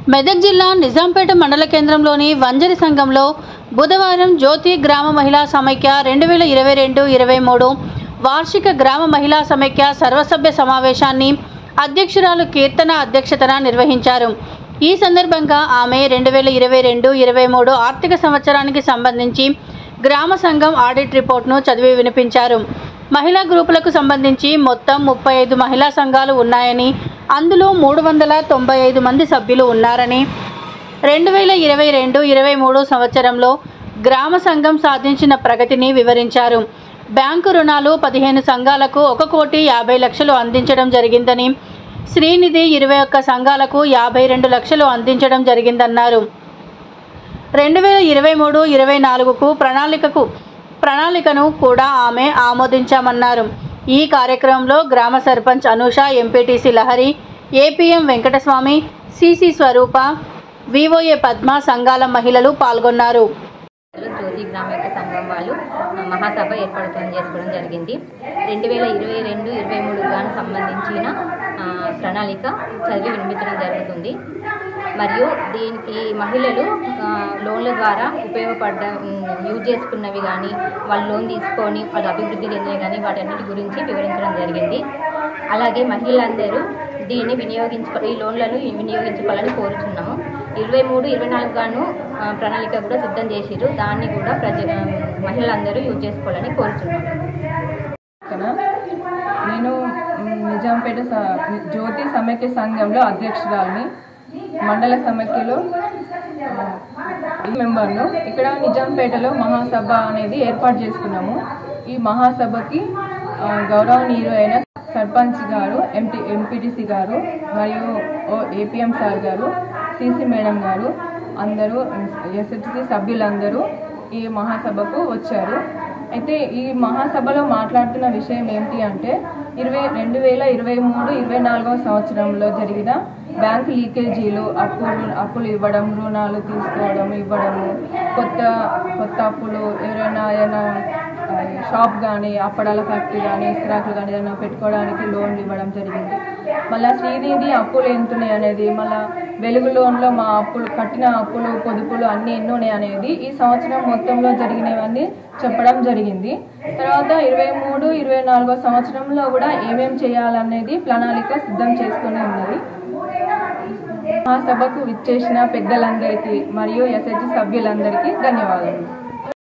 మెదక్ జిల్లా నిజాంపేట మండల కేంద్రంలోని వంజరి సంఘంలో బుధవారం జ్యోతి గ్రామ మహిళా సమైక్య రెండు వేల ఇరవై రెండు ఇరవై మూడు వార్షిక గ్రామ మహిళా సమైక్య సర్వసభ్య సమావేశాన్ని అధ్యక్షురాలు కీర్తన అధ్యక్షతన నిర్వహించారు ఈ సందర్భంగా ఆమె రెండు వేల ఇరవై రెండు ఇరవై మూడు ఆర్థిక సంవత్సరానికి సంబంధించి గ్రామ సంఘం ఆడిట్ రిపోర్ట్ను చదివి వినిపించారు మహిళా గ్రూపులకు సంబంధించి మొత్తం ముప్పై ఐదు మహిళా సంఘాలు ఉన్నాయని అందులో మూడు వందల తొంభై ఐదు మంది సభ్యులు ఉన్నారని రెండు వేల ఇరవై రెండు ఇరవై మూడు సంవత్సరంలో గ్రామ సంఘం సాధించిన ప్రగతిని వివరించారు బ్యాంకు రుణాలు పదిహేను సంఘాలకు ఒక కోటి యాభై లక్షలు అందించడం జరిగిందని శ్రీనిధి ఇరవై ఒక్క సంఘాలకు యాభై రెండు లక్షలు అందించడం జరిగిందన్నారు రెండు వేల ఇరవై మూడు ఇరవై నాలుగుకు ప్రణాళికకు ప్రణాళికను కూడా ఆమె ఆమోదించామన్నారు ఈ కార్యక్రమంలో గ్రామ sarpanch Anusha MPTC Lahari APM Venkataswamy CC Swaroopa VOA Padma సంఘాల మహిళలు పాల్గొన్నారు జ్యోతి గ్రామీణ సంఘం వాళ్ళు మహాసభ ఏర్పాటు చేసుకోవడం జరిగింది రెండు వేల ఇరవై రెండు ఇరవై మూడు గాను సంబంధించిన ఆ, ప్రణాళిక చదివి వినిపించడం జరుగుతుంది మరియు దీనికి మహిళలు ఆ, లోన్ల ద్వారా ఉపయోగపడ్డ ఉమ్, యూజ్ చేసుకున్నవి కానీ వాళ్ళు లోన్ తీసుకొని వాళ్ళు అభివృద్ధి చెందినవి కానీ వాటన్నిటి గురించి వివరించడం జరిగింది అలాగే మహిళలందరూ దీన్ని వినియోగించుకో ఈ లోన్లను వినియోగించుకోవాలని కోరుచున్నాము ఇరవై మూడు ఇరవై నాలుగు గాను ఆ, ప్రణాళిక కూడా సిద్ధం చేసిరు దాన్ని కూడా ప్రజ ఆ, మహిళలందరూ యూజ్ చేసుకోవాలని కోరుచున్నాము పక్కన నేను మ్, నిజాంపేట స- జ్యోతి సమైక్య సంఘంలో అధ్యక్షురాలిని మండల సమైక్యలో ఆ, మెంబర్ను ఇక్కడ నిజాంపేటలో మహాసభ అనేది ఏర్పాటు చేసుకున్నాము ఈ మహాసభకి ఆ, గౌరవనీయులైన సర్పంచ్ గారు ఎంపీ ఎంపీటీసీ గారు మరియు ఓ ఏపీఎం సార్ గారు సిసి మేడం గారు అందరూ ఎస్హెచ్సి సభ్యులందరూ ఈ మహాసభకు వచ్చారు అయితే ఈ మహాసభలో మాట్లాడుతున్న విషయం ఏంటి అంటే ఇరవై రెండు వేల ఇరవై మూడు ఇరవై నాలుగవ సంవత్సరంలో జరిగిన బ్యాంకు లీకేజీలు అప్పులు అప్పులు ఇవ్వడం రుణాలు తీసుకోవడం ఇవ్వడము కొత్త కొత్త అప్పులు ఎవరైనా ఏదైనా ఆ, షాప్ కానీ అప్పడాల ఫ్యాక్టరీ కానీ ఇస్త్రాకులు కానీ ఏదైనా పెట్టుకోవడానికి లోన్లు ఇవ్వడం జరిగింది మళ్ళీ శ్రీనిధి అప్పులు ఎంత ఉన్నాయి అనేది మళ్ళీ వెలుగు లోన్లో మా అప్పులు కట్టిన అప్పులు పొదుపులు అన్నీ ఎన్ని ఉన్నాయి అనేది ఈ సంవత్సరం మొత్తంలో జరిగినవన్నీ చెప్పడం జరిగింది తర్వాత ఇరవై మూడు ఇరవై నాలుగో సంవత్సరంలో కూడా ఏమేం చేయాలనేది ప్రణాళిక సిద్ధం చేసుకుని ఉన్నది మా సభకు విచ్చేసిన పెద్దలందరికీ మరియు ఎస్హెచ్ సభ్యులందరికీ ధన్యవాదాలు